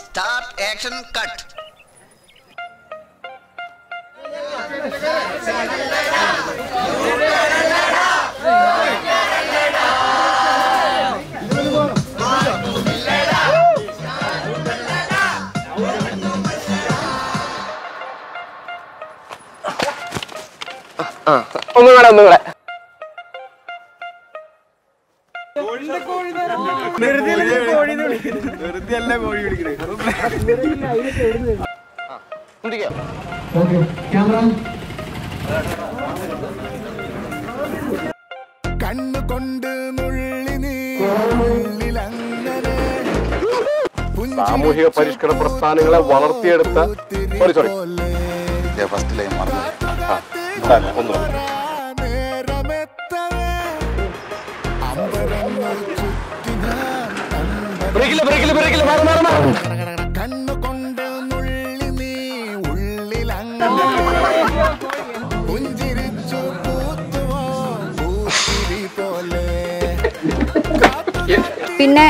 Start action cut ഒന്നും കൂടെ ഒന്നും കൂടെ ചിന്തിക്കാം കണ്ണുകൊണ്ട് നുള്ളി നീ ഉള്ളിലങ്ങനെ സാമൂഹിക പരിഷ്കരണ പ്രസ്ഥാനങ്ങളെ വളർത്തിയെടുത്ത സോറി സോറി ഫസ്റ്റ് ലൈൻ മറന്നു ഒന്നും നേരമെത്തവേ അമ്പരങ്ങൾ ചുറ്റി ഞാൻ ബ്രേക്കില്ല ബ്രേക്കില്ല ബ്രേക്കില്ല മാറി മാറി മാറി കണ്ണുകൊണ്ട് നുള്ളി നീ ഉള്ളിലങ്ങനെ പുഞ്ചിരിച്ചു പൂത്തുവോ പൂത്തിരി പോലെ പിന്നെ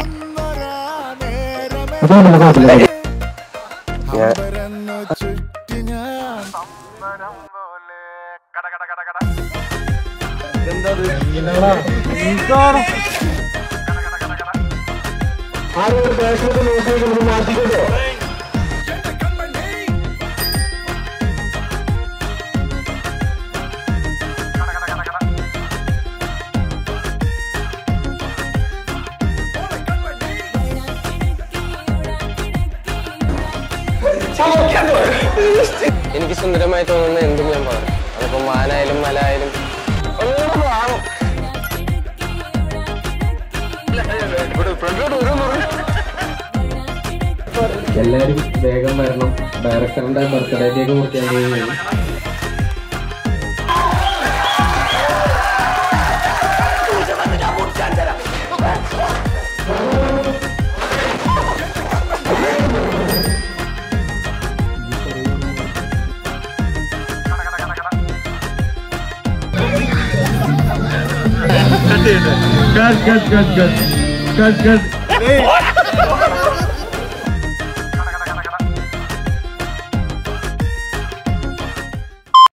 അമ്പരന്നു ചുറ്റി ഞാൻ എനിക്ക് സുന്ദരമായി തോന്നുന്ന എന്തും ഞാൻ പറഞ്ഞു അതിപ്പോ മാനായാലും മല ആയാലും ഒന്നുകൂടെ ആവും. ഇവിടെ ഫ്രണ്ടിലോട്ട് വരുമെന്ന് പറഞ്ഞു. എല്ലാരും വേഗം വരണം ഡയറക്ടറിന്റെ ബർത്ത്ഡേ കേക്ക് മുറിക്കാൻ കഴിയുകയാണ് cut, cut, cut, cut, cut, cut.